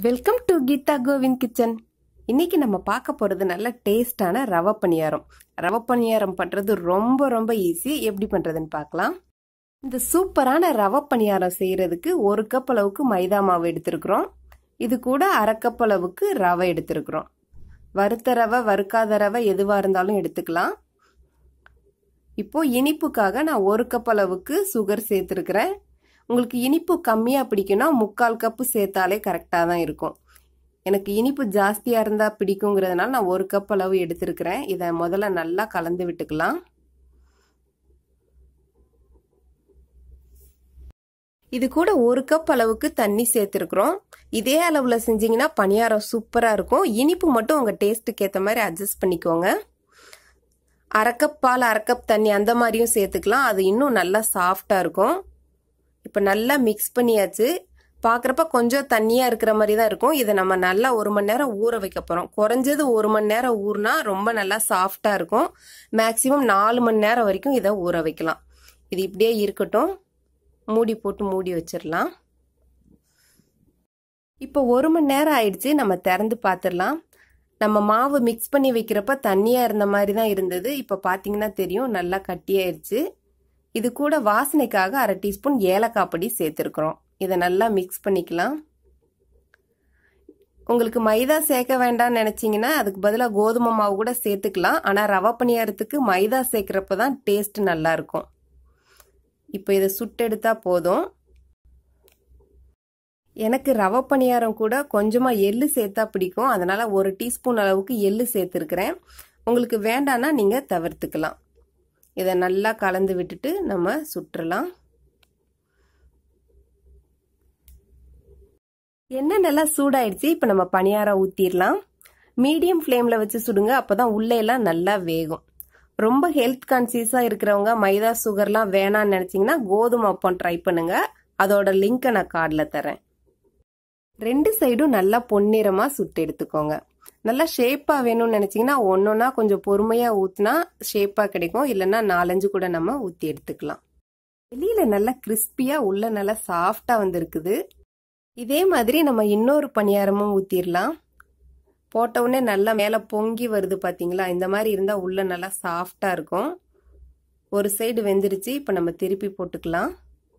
welcome to Geetha Govind kitchen இன்னைக்கு நம்ம பார்க்க போறது நல்ல டேஸ்டான ரவை பணியாரம் ரவை பணியாரம் பண்றது ரொம்ப ரொம்ப ஈஸி எப்படி பண்றதுன்னு பார்க்கலாம் இந்த சூப்பரான ரவை பணியாரம் செய்யறதுக்கு ஒரு கப் அளவுக்கு மைதா மாவு எடுத்திருக்கிறோம் இது கூட அரை கப் அளவுக்கு ரவை எடுத்திருக்கிறோம் வறுத்த ரவை வறுக்காத ரவை எதுவா இருந்தாலும் எடுத்துக்கலாம் இப்போ இனிப்புக்காக நான் ஒரு கப் அளவுக்கு சுகர் சேர்த்துருக்கிறேன் உங்களுக்கு இனிப்பு கம்மியாக பிடிக்கும்னா முக்கால் கப்பு சேர்த்தாலே கரெக்டாக தான் இருக்கும் எனக்கு இனிப்பு ஜாஸ்தியாக இருந்தால் பிடிக்குங்கிறதுனால நான் ஒரு கப் அளவு எடுத்திருக்கிறேன் இதை முதல்ல நல்லா கலந்து விட்டுக்கலாம் இது கூட ஒரு கப் அளவுக்கு தண்ணி சேர்த்துருக்குறோம் இதே அளவில் செஞ்சீங்கன்னா பணியாரம் சூப்பராக இருக்கும் இனிப்பு மட்டும் உங்கள் டேஸ்ட்டுக்கு ஏற்ற மாதிரி அட்ஜஸ்ட் பண்ணிக்கோங்க அரை கப் பால் அரை கப் தண்ணி அந்த மாதிரியும் சேர்த்துக்கலாம் அது இன்னும் நல்லா சாஃப்டாக இருக்கும் இப்போ நல்லா மிக்ஸ் பண்ணியாச்சு பார்க்குறப்ப கொஞ்சம் தண்ணியாக இருக்கிற மாதிரி தான் இருக்கும் இதை நம்ம நல்லா ஒரு மணி நேரம் ஊற வைக்க போகிறோம் குறைஞ்சது ஒரு மணி நேரம் ஊறினா ரொம்ப நல்லா சாஃப்டாக இருக்கும் மேக்ஸிமம் நாலு மணி நேரம் வரைக்கும் இதை ஊற வைக்கலாம் இது இப்படியே இருக்கட்டும் மூடி போட்டு மூடி வச்சிடலாம் இப்போ ஒரு மணி நேரம் ஆயிடுச்சு நம்ம திறந்து பார்த்துடலாம் நம்ம மாவு மிக்ஸ் பண்ணி வைக்கிறப்ப தண்ணியாக இருந்த மாதிரி தான் இருந்தது இப்போ பார்த்தீங்கன்னா தெரியும் நல்லா கட்டியாயிருச்சு இது கூட வாசனைக்காக அரை டீஸ்பூன் ஏலக்காய் பொடி சேர்த்துருக்குறோம் இதை நல்லா மிக்ஸ் பண்ணிக்கலாம் உங்களுக்கு மைதா சேர்க்க வேண்டாம்னு நினச்சிங்கன்னா அதுக்கு பதிலாக கோதுமை மாவு கூட சேர்த்துக்கலாம் ஆனால் ரவை பணியாரத்துக்கு மைதா சேர்க்குறப்ப தான் டேஸ்ட் நல்லா இருக்கும் இப்போ இதை சுட்டெடுத்தா போதும் எனக்கு ரவை பணியாரம் கூட கொஞ்சமாக எள்ளு சேர்த்தா பிடிக்கும் அதனால ஒரு டீஸ்பூன் அளவுக்கு எள்ளு சேர்த்துருக்கிறேன் உங்களுக்கு வேண்டான்னா நீங்கள் தவிர்த்துக்கலாம் இதை நல்லா கலந்து விட்டுட்டு நம்ம சுற்றலாம் எண்ணெய் நல்லா சூடாயிடுச்சு இப்போ நம்ம பணியாரம் ஊற்றிடலாம் மீடியம் ஃப்ளேமில் வச்சு சுடுங்க அப்போ தான் உள்ளேலாம் நல்லா வேகும் ரொம்ப ஹெல்த் கான்சியஸாக இருக்கிறவங்க மைதா சுகர்லாம் வேணான்னு நினச்சிங்கன்னா கோதுமை அப்பம் ட்ரை பண்ணுங்க அதோட லிங்க்கை நான் கார்டில் தரேன் ரெண்டு சைடும் நல்லா பொன்னிறமாக சுட்டு எடுத்துக்கோங்க நல்லா ஷேப்பாக வேணும்னு நினச்சிங்கன்னா ஒன்றொன்னா கொஞ்சம் பொறுமையாக ஊற்றினா ஷேப்பாக கிடைக்கும் இல்லைன்னா நாலஞ்சு கூட நம்ம ஊற்றி எடுத்துக்கலாம் வெளியில் நல்லா கிறிஸ்பியாக உள்ள நல்லா சாஃப்டாக வந்துருக்குது இதே மாதிரி நம்ம இன்னொரு பணியாரமும் ஊற்றிடலாம் போட்ட உடனே நல்லா மேலே பொங்கி வருது பார்த்தீங்களா இந்த மாதிரி இருந்தால் உள்ள நல்லா சாஃப்டாக இருக்கும் ஒரு சைடு வெந்துருச்சு இப்போ நம்ம திருப்பி போட்டுக்கலாம்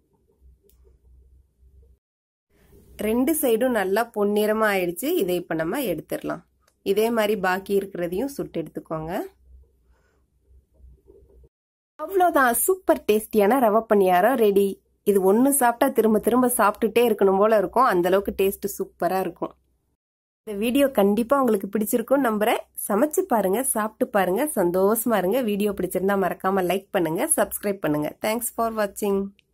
ரெண்டு சைடும் நல்லா பொன்னிறமாக ஆயிடுச்சு இதை இப்போ நம்ம எடுத்துடலாம் இதே மாதிரி பாக்கி இருக்கிறதையும் சுட்டு எடுத்துக்கோங்க அவ்வளோதான் சூப்பர் டேஸ்டியான ரவை பணியாரம் ரெடி இது ஒன்று சாப்பிட்டா திரும்ப திரும்ப சாப்பிட்டுட்டே இருக்கணும் போல இருக்கும் அந்த அளவுக்கு டேஸ்ட் சூப்பராக இருக்கும் இந்த வீடியோ கண்டிப்பாக உங்களுக்கு பிடிச்சிருக்கும் நம்புறேன் சமைச்சு பாருங்க சாப்பிட்டு பாருங்க சந்தோஷமா இருங்க வீடியோ பிடிச்சிருந்தா மறக்காம லைக் பண்ணுங்க சப்ஸ்கிரைப் பண்ணுங்க தேங்க்ஸ் ஃபார் வாட்சிங்